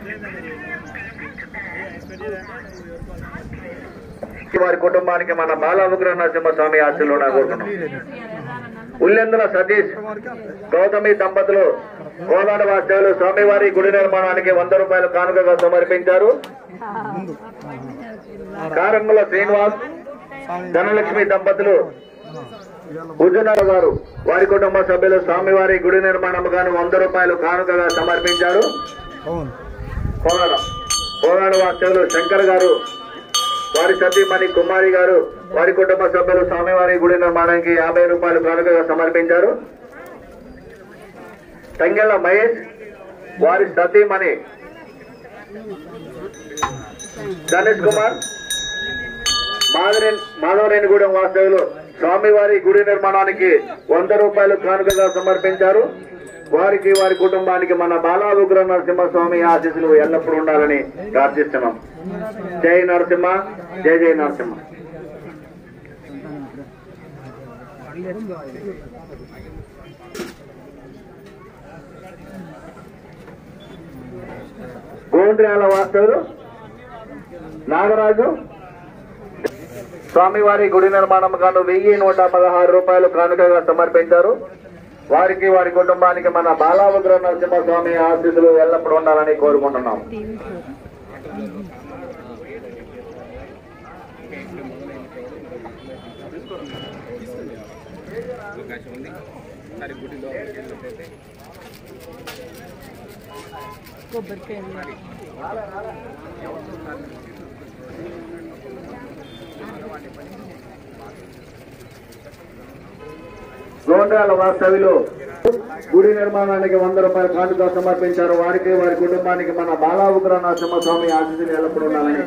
వారి కుటుంబానికి మన బాల ఉగ్ర నరసింహస్వామి ఆశీర్వాద కోరుతున్నాం ఉల్లెందుల సతీష్ గౌతమి దంపతులు కోలాడ వాస్తవులు స్వామివారి గుడి నిర్మాణానికి వంద రూపాయలు కానుకగా సమర్పించారు కారంగుల శ్రీనివాస్ ధనలక్ష్మి దంపతులు ఉజునాల గారు వారి కుటుంబ సభ్యులు స్వామివారి గుడి నిర్మాణం గాను వంద రూపాయలు కానుకగా సమర్పించారు అవును కోలాడ కోలాడ వాస్తవులు శంకర్ గారు వారి సతీమణి కుమారి గారు వారి కుటుంబ సభ్యులు స్వామివారి గుడి నిర్మాణానికి యాభై రూపాయలు కానుకగా సమర్పించారు తంగెళ్ల మహేష్ వారి సతీమణి గణేష్ కుమార్ మాధవరే మాధవరేణిగూడెం వాస్తవులు స్వామివారి గుడి నిర్మాణానికి వంద రూపాయలు కానుకగా సమర్పించారు వారికి వారి కుటుంబానికి మన బాలా ఉగ్ర నరసింహస్వామి ఆశీస్సులు ఎల్లప్పుడూ ఉండాలని ప్రార్థిస్తున్నాం జై నరసింహ జై జై నరసింహ గోండ్ర్యాల వాస్తవులు నాగరాజు స్వామివారి గుడి నిర్మాణం గాను వెయ్యి నూట పదహారు రూపాయలు కానుకగా సమర్పించారు వారికి వారి కుటుంబానికి మన బాలావుగ్ర నరసింహస్వామి ఆశీస్సులు ఎల్లప్పుడూ ఉండాలని కోరుకుంటున్నాం కొబ్బరికాయ గోండ్రాల వాస్తవ్యులు గుడి నిర్మాణానికి వంద రూపాయల కానుక సమర్పించారు వారికి వారి కుటుంబానికి మన బాలావుగ్ర నరసింహస్వామి ఆశీస్సులు ఎల్లప్పుడూ ఉండాలని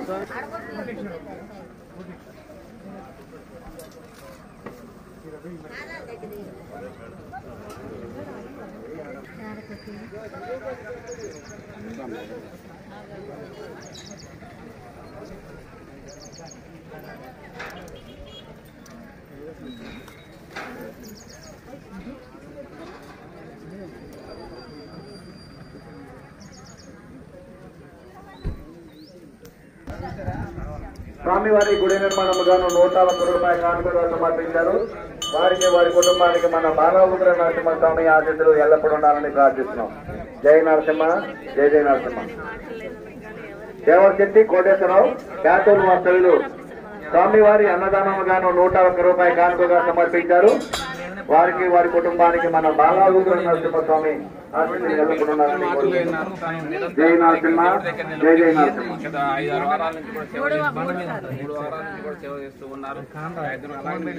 స్వామివారి గుడి నిర్మాణం గాను నూట ఒక్క రూపాయల కానుకగా సమర్పించారు వారికి వారి కుటుంబానికి మన బాలావుగ్ర నరసింహస్వామి ఆశీస్సులు ఎల్లప్పుడూ ఉండాలని ప్రార్థిస్తున్నాం జై నరసింహ జై జై నరసింహ దేవశెట్టి కోటేశ్వరరావు క్యాటూరు వాస్తవ్యులు స్వామివారి అన్నదానం గాను నూట ఒక్క రూపాయి కానుకగా సమర్పించారు వారికి వారి కుటుంబానికి మన బాలావుగ్ర నరసింహస్వామి ఆశీస్సులు ఎల్లప్పుడూ ఉండాలని కోరుకుంటున్నాం జై నరసింహ జై జై నరసింహ గత ఐదారు వారాల నుంచి కూడా సేవ చేస్తున్నారు మూడు వారాల నుంచి కూడా సేవ చేస్తూ ఉన్నారు ఇద్దరు అలాగే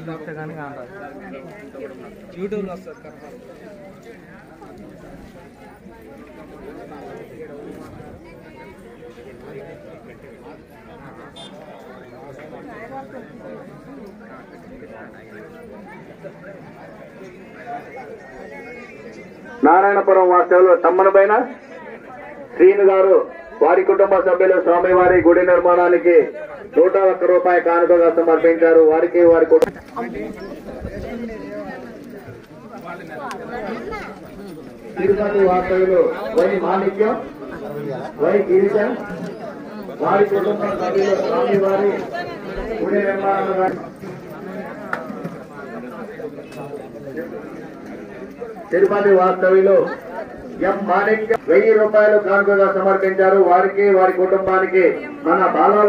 యూట్యూబ్ లో వస్తుంది నారాయణపురం వాస్తవులు తమ్మనపైన శ్రీను గారు వారి కుటుంబ సభ్యులు స్వామివారి గుడి నిర్మాణానికి నూట ఒక్క రూపాయి కానుకగా సమర్పించారు వారికి వారి కుటుంబ తిరుపతి వాస్తవులు వై మాణిక్యం వై గిరిజ వారి కుటుంబ సభ్యులు స్వామివారి గుడి నిర్మాణాన్ని తిరుపతి వాస్తవ్యులు ఎం మాణిక్య వెయ్యి రూపాయలు కానుకగా సమర్పించారు వారికి వారి కుటుంబానికి మన బాల